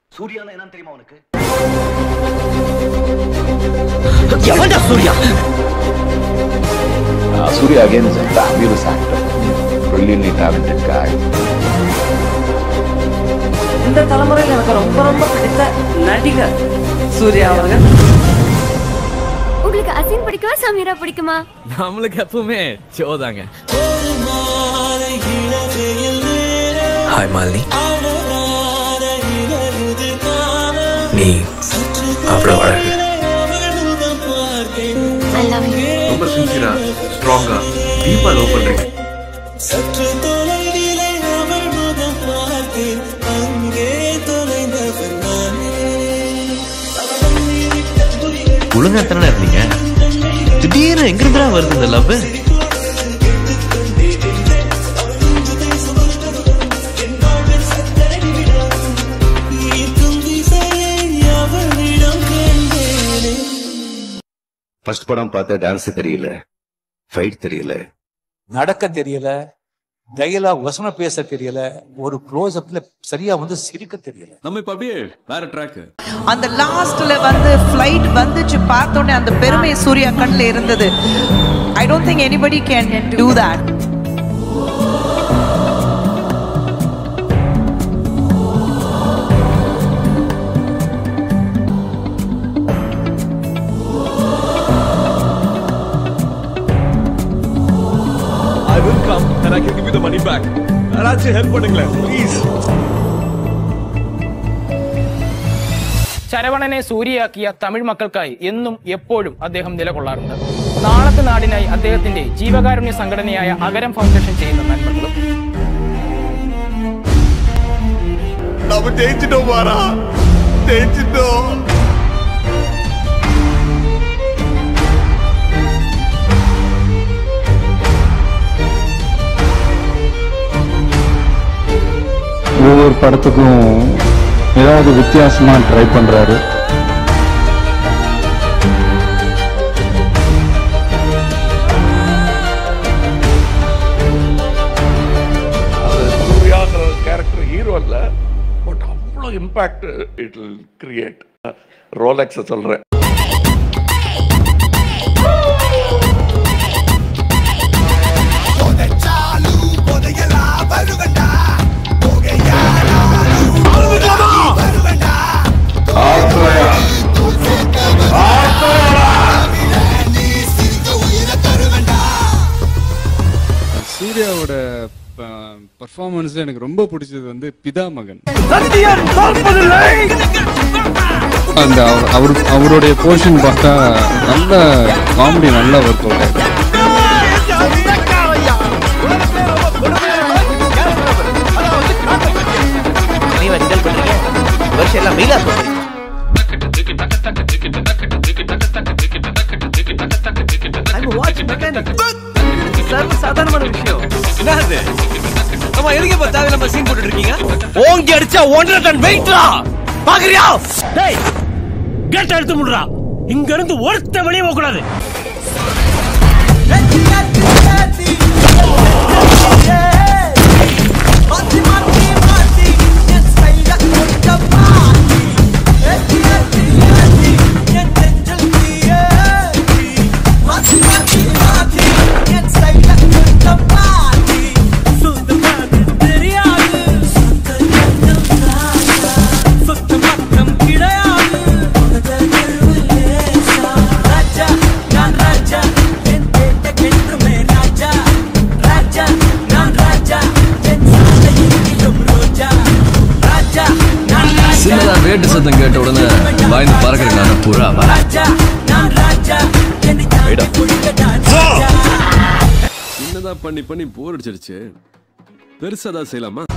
சூர்யானா என்னன்னு தெரியுமா உனக்கு எவன்டா Surya Uh, Surya again is a fabulous actor, brilliantly talented guy. இந்த தலைமுறையில் எனக்கு ரொம்ப ரொம்ப பிடித்த நடிகர் சூர்யா அவர்கள் உங்களுக்கு அசின் பிடிக்குமா சமீரா பிடிக்குமா நம்மளுக்கு எப்பவுமே ஜோதாங்க ஹாய் மாலினி நீ அவ்வளோ அழகு ஐ லவ் யூ ரொம்ப சின்சியரா ஸ்ட்ராங்கா டீப்பா லவ் பண்றீங்க ஒழுங்கா தானே இருந்தீங்க திடீர்னு எங்க இருந்தா வருது இந்த லவ் ஃபர்ஸ்ட் படம் பார்த்த டான்ஸ் தெரியல ஃபைட் தெரியல நடக்க தெரியல டயலாக் வசனம் பேச தெரியல ஒரு க்ளோஸ் அப்ல சரியா வந்து சிரிக்க தெரியல நம்ம இப்ப அப்படியே வேற ட்ராக் அந்த லாஸ்ட்ல வந்து ஃப்ளைட் வந்துச்சு பார்த்தோன்னே அந்த பெருமை சூர்யா கண்ணில் இருந்தது I don't think anybody can do that I will come and I can give you the money back யாராச்சும் ஹெல்ப் பண்ணுங்களேன் ப்ளீஸ் ശരവണനെ സൂര്യയാക്കിയ തമിഴ് മക്കൾക്കായി എന്നും എപ്പോഴും അദ്ദേഹം നിലകൊള്ളാറുണ്ട് നാളത്തെ നാടിനായി അദ്ദേഹത്തിന്റെ ജീവകാരുണ്യ സംഘടനയായ അഗരം ഫൗണ്ടേഷൻ ചെയ്യുന്ന നന്മകളും நம்ம ஜெயிச்சிட்டோம் பாரா ஜெயிச்சிட்டோம் ஒவ்வொரு படத்துக்கும் ஏதாவது வித்தியாசமா ட்ரை பண்றாரு சூர்யாங்கிற கேரக்டர் ஹீரோ இல்ல பட் அவ்வளோ இம்பாக்ட் இட் வில் கிரியேட் ரோலெக்ஸை சொல்றேன் சூர்யாவோட பர்ஃபார்மன்ஸ்ல எனக்கு ரொம்ப பிடிச்சது வந்து பிதா மகன் அந்த அவர் அவர் அவருடைய போர்ஷன் பார்த்தா நல்ல காமெடி நல்லா ஒர்க் அவுட் ஆயிடும் வருஷம் எல்லாம் மெயிலா சொல்றீங்க சர்வ சாதாரணமான விஷயம் என்னது நம்ம எதுக்கு இப்ப தேவையில்லாம சீன் போட்டுட்டு இருக்கீங்க ஓங்கி அடிச்சா ஒன்றரை டன் வெயிட்ரா பாக்குறியா டேய் கேட்ட எடுத்து முடுறா இங்க இருந்து ஒருத்த வெளியே போக கூடாது சின்னதா வேட்டு சத்தம் கேட்ட உடனே வாய்ந்து பறக்கிறதுக்கான புறா வர சின்னதா பண்ணி பண்ணி போர் அடிச்சிருச்சு பெருசா தான் செய்யலாமா